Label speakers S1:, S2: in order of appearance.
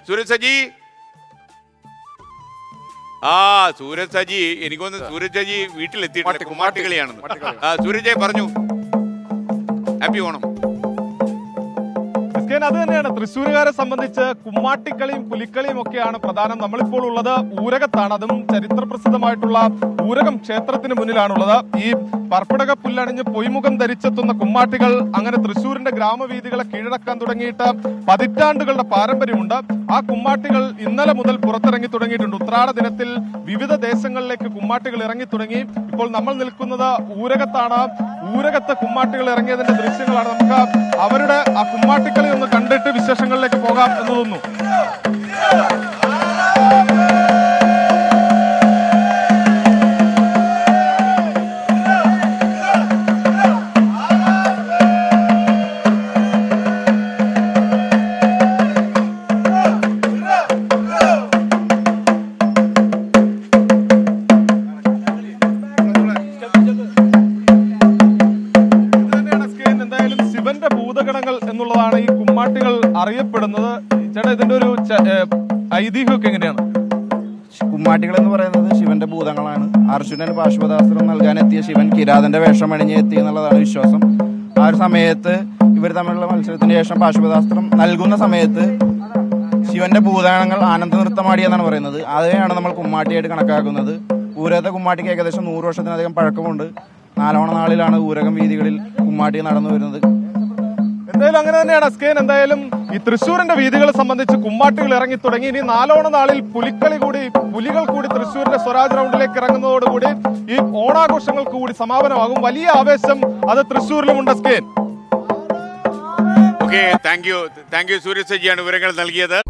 S1: സൂരജ് സജി ആ സൂരജ് സജി എനിക്കൊന്ന് സൂരജ് സജി വീട്ടിലെത്തിയിട്ടില്ല
S2: കുമ്മാട്ടി-
S1: കുമ്മാട്ടികളിയാണെന്ന്
S2: കുമ്മാട്ടിക്കളി.
S1: ആ സൂരജ് പറഞ്ഞു ഹാപ്പി ഓണം
S3: ക്രിസ്ത്യൻ അത് തന്നെയാണ് തൃശ്ശൂരുകാരെ സംബന്ധിച്ച് കുമ്മാട്ടിക്കളിയും പുലിക്കളിയും ഒക്കെയാണ് പ്രധാനം നമ്മളിപ്പോൾ ഉള്ളത് ഊരകത്താണ് അതും ചരിത്ര പ്രസിദ്ധമായിട്ടുള്ള ഊരകം ക്ഷേത്രത്തിന് മുന്നിലാണുള്ളത് ഈ പർപ്പിടക പുല്ലണിഞ്ഞ് പൊയ്മുഖം ധരിച്ചെത്തുന്ന കുമ്മാട്ടികൾ അങ്ങനെ തൃശ്ശൂരിന്റെ ഗ്രാമവീഥികളെ കീഴടക്കാൻ തുടങ്ങിയിട്ട് പതിറ്റാണ്ടുകളുടെ പാരമ്പര്യമുണ്ട് ആ കുമ്മാട്ടികൾ ഇന്നലെ മുതൽ പുറത്തിറങ്ങി തുടങ്ങിയിട്ടുണ്ട് ഉത്രാട ദിനത്തിൽ വിവിധ ദേശങ്ങളിലേക്ക് കുമ്മാട്ടികൾ ഇറങ്ങി തുടങ്ങി ഇപ്പോൾ നമ്മൾ നിൽക്കുന്നത് ഊരകത്താണ് ഊരകത്ത് കുമ്മാട്ടികൾ ഇറങ്ങിയതിന്റെ ദൃശ്യങ്ങളാണ് നമുക്ക് അവരുടെ ആ കുമ്മാട്ടിക്കളി ഒന്ന് കണ്ടിട്ട് വിശേഷങ്ങളിലേക്ക് പോകാം എന്ന് തോന്നുന്നു ഇത് തന്നെയാണ് സ്കെയിൻ. എന്തായാലും ശിവന്റെ ഭൂതഗണങ്ങൾ എന്നുള്ളതാണ് ഈ കുമ്മാട്ടികൾ അറിയപ്പെടുന്നത് ചേട്ടാ ഇതിന്റെ ഒരു ച- ഏ, ഐതിഹ്യമൊക്കെ എങ്ങനെയാണ്
S4: കുമ്മാട്ടികൾ എന്ന് പറയുന്നത് ശിവന്റെ ഭൂതങ്ങളാണ് അർജുനൻ പാശുപതാസ്ത്രം നൽകാൻ എത്തിയ ശിവൻ കിരാതന്റെ വേഷം അണിഞ്ഞ് എത്തി എന്നുള്ളതാണ് വിശ്വാസം ആ ഒരു സമയത്ത് ഇവർ തമ്മിലുള്ള മത്സരത്തിന് ശേഷം പാശുപതാസ്ത്രം നൽകുന്ന സമയത്ത് ശിവന്റെ ഭൂതഗണങ്ങൾ ആനന്ദ നൃത്തമാടി എന്നാണ് പറയുന്നത് അതിനെയാണ് നമ്മൾ കുമ്മാട്ടിയായിട്ട് കണക്കാക്കുന്നത് ഊരകത്തെ കുമ്മാട്ടിക്ക് ഏകദേശം നൂറ് വർഷത്തിനധികം പഴക്കമുണ്ട് നാലോണ നാളിലാണ് ഊരകം വീതികളിൽ കുമ്മാട്ടി നടന്നു വരുന്നത്
S3: എന്തായാലും അങ്ങനെ തന്നെയാണ് സ്കെയിൻ എന്തായാലും ഈ തൃശ്ശൂരിന്റെ വീതികളെ സംബന്ധിച്ച് കുമ്മാട്ടികൾ ഇറങ്ങി തുടങ്ങി ഇനി നാലോണ നാളിൽ പുലിക്കളി കൂടി പുലികൾ കൂടി തൃശ്ശൂരിന്റെ സ്വരാജ് റൗണ്ടിലേക്ക് ഇറങ്ങുന്നതോടുകൂടി ഈ ഓണാഘോഷങ്ങൾക്ക് കൂടി സമാപനമാകും വലിയ ആവേശം അത് തൃശ്ശൂരിലുമുണ്ട് സ്കെയിൻ
S1: okay thank you thank you Sooraj സജിയാണ് വിവരങ്ങൾ നൽകിയത്